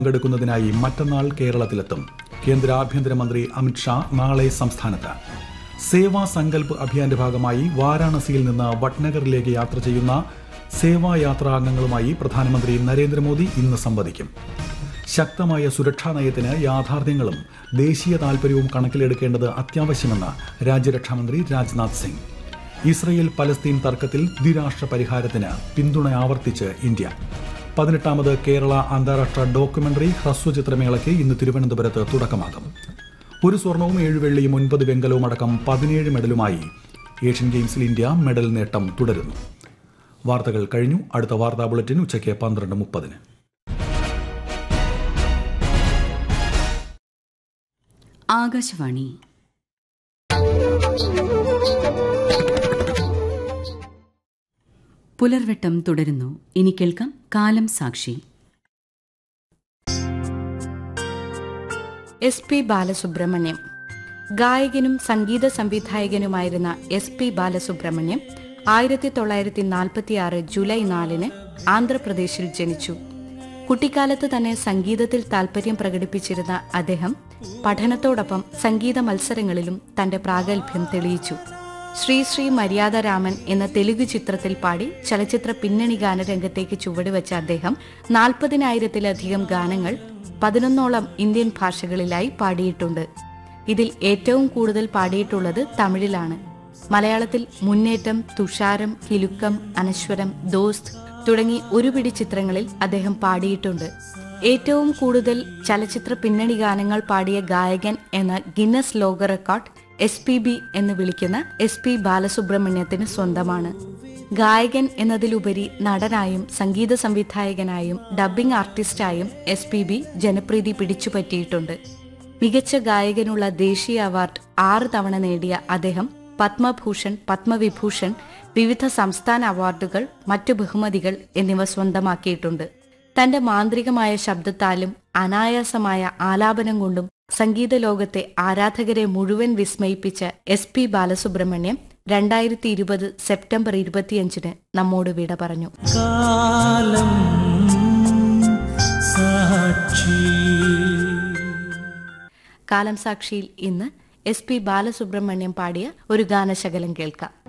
പങ്കെടുക്കുന്നതിനായി മറ്റന്നാൾ കേരളത്തിലെത്തും കേന്ദ്ര ആഭ്യന്തരമന്ത്രി അമിത്ഷാ നാളെ സംസ്ഥാനത്ത് സേവാ സങ്കൽപ് അഭിയാന്റെ ഭാഗമായി വാരാണസിയിൽ നിന്ന് വട്നഗറിലേക്ക് യാത്ര ചെയ്യുന്ന സേവായാത്രാ അംഗങ്ങളുമായി പ്രധാനമന്ത്രി നരേന്ദ്രമോദി ഇന്ന് സംവദിക്കും ശക്തമായ സുരക്ഷാ നയത്തിന് യാഥാർത്ഥ്യങ്ങളും ദേശീയ താൽപര്യവും കണക്കിലെടുക്കേണ്ടത് അത്യാവശ്യമെന്ന് രാജ്യരക്ഷാമന്ത്രി രാജ്നാഥ് സിംഗ് ഇസ്രയേൽ പലസ്തീൻ തർക്കത്തിൽ ദ്വിരാഷ്ട്ര പരിഹാരത്തിന് പിന്തുണ ആവർത്തിച്ച് ഇന്ത്യ പതിനെട്ടാമത് കേരള അന്താരാഷ്ട്ര ഡോക്യുമെന്ററി ഹ്രസ്വചിത്രമേളയ്ക്ക് ഇന്ന് തിരുവനന്തപുരത്ത് തുടക്കമാകും ഒരു സ്വർണവും ഏഴ് വെള്ളിയും ഒൻപത് വെങ്കലവും അടക്കം പതിനേഴ് മെഡലുമായി ഏഷ്യൻ ഗെയിംസിൽ ഇന്ത്യ മെഡൽ നേട്ടം തുടരുന്നു വാർത്തകൾ കഴിഞ്ഞു അടുത്ത വാർത്താ ബുള്ളറ്റിൻ ഉച്ചയ്ക്ക് പന്ത്രണ്ട് മുപ്പതിന് ആകാശവാണി പുലർവെട്ടം തുടരുന്നു ഇനി കേൾക്കാം കാലം സാക്ഷി എസ് പി ബാലസുബ്രഹ്മണ്യം ഗായകനും സംഗീത സംവിധായകനുമായിരുന്ന എസ് പി ബാലസുബ്രഹ്മണ്യം ആയിരത്തി തൊള്ളായിരത്തി നാൽപ്പത്തിയാറ് ജൂലൈ നാലിന് ആന്ധ്രാപ്രദേശിൽ ജനിച്ചു കുട്ടിക്കാലത്ത് തന്നെ സംഗീതത്തിൽ താൽപര്യം പ്രകടിപ്പിച്ചിരുന്ന അദ്ദേഹം പഠനത്തോടൊപ്പം സംഗീത മത്സരങ്ങളിലും തന്റെ പ്രാഗൽഭ്യം തെളിയിച്ചു ശ്രീ ശ്രീ മര്യാദ രാമൻ എന്ന തെലുഗു ചിത്രത്തിൽ പാടി ചലച്ചിത്ര പിന്നണി ഗാനരംഗത്തേക്ക് ചുവടുവെച്ച അദ്ദേഹം നാൽപ്പതിനായിരത്തിലധികം ഗാനങ്ങൾ പതിനൊന്നോളം ഇന്ത്യൻ ഭാഷകളിലായി പാടിയിട്ടുണ്ട് ഇതിൽ ഏറ്റവും കൂടുതൽ പാടിയിട്ടുള്ളത് തമിഴിലാണ് മലയാളത്തിൽ മുന്നേറ്റം തുഷാരം കിലുക്കം അനശ്വരം ദോസ്ത് തുടങ്ങി ഒരു പിടി ചിത്രങ്ങളിൽ അദ്ദേഹം പാടിയിട്ടുണ്ട് ഏറ്റവും കൂടുതൽ ചലച്ചിത്ര പിന്നണി ഗാനങ്ങൾ പാടിയ ഗായകൻ എന്ന ഗിന്നസ് ലോക റെക്കോർഡ് എസ് പി ബി എന്ന് വിളിക്കുന്ന എസ് പി ബാലസുബ്രഹ്മണ്യത്തിന് സ്വന്തമാണ് ഗായകൻ എന്നതിലുപരി നടനായും സംഗീത സംവിധായകനായും ഡബ്ബിംഗ് ആർട്ടിസ്റ്റായും എസ് പി ബി ജനപ്രീതി പിടിച്ചുപറ്റിയിട്ടുണ്ട് മികച്ച ഗായകനുള്ള ദേശീയ അവാർഡ് ആറ് തവണ നേടിയ അദ്ദേഹം പത്മഭൂഷൺ പത്മവിഭൂഷൺ വിവിധ സംസ്ഥാന അവാർഡുകൾ മറ്റു ബഹുമതികൾ എന്നിവ സ്വന്തമാക്കിയിട്ടുണ്ട് തന്റെ മാന്ത്രികമായ ശബ്ദത്താലും അനായാസമായ ആലാപനം കൊണ്ടും സംഗീത ലോകത്തെ ആരാധകരെ മുഴുവൻ വിസ്മയിപ്പിച്ച എസ് പി ബാലസുബ്രഹ്മണ്യം രണ്ടായിരത്തി ഇരുപത് സെപ്റ്റംബർ ഇരുപത്തിയഞ്ചിന് നമ്മോട് വിട പറഞ്ഞു കാലം സാക്ഷി കാലം സാക്ഷിയിൽ ഇന്ന് എസ് പി ബാലസുബ്രഹ്മണ്യം പാടിയ ഒരു ഗാനശകലം കേൾക്കാം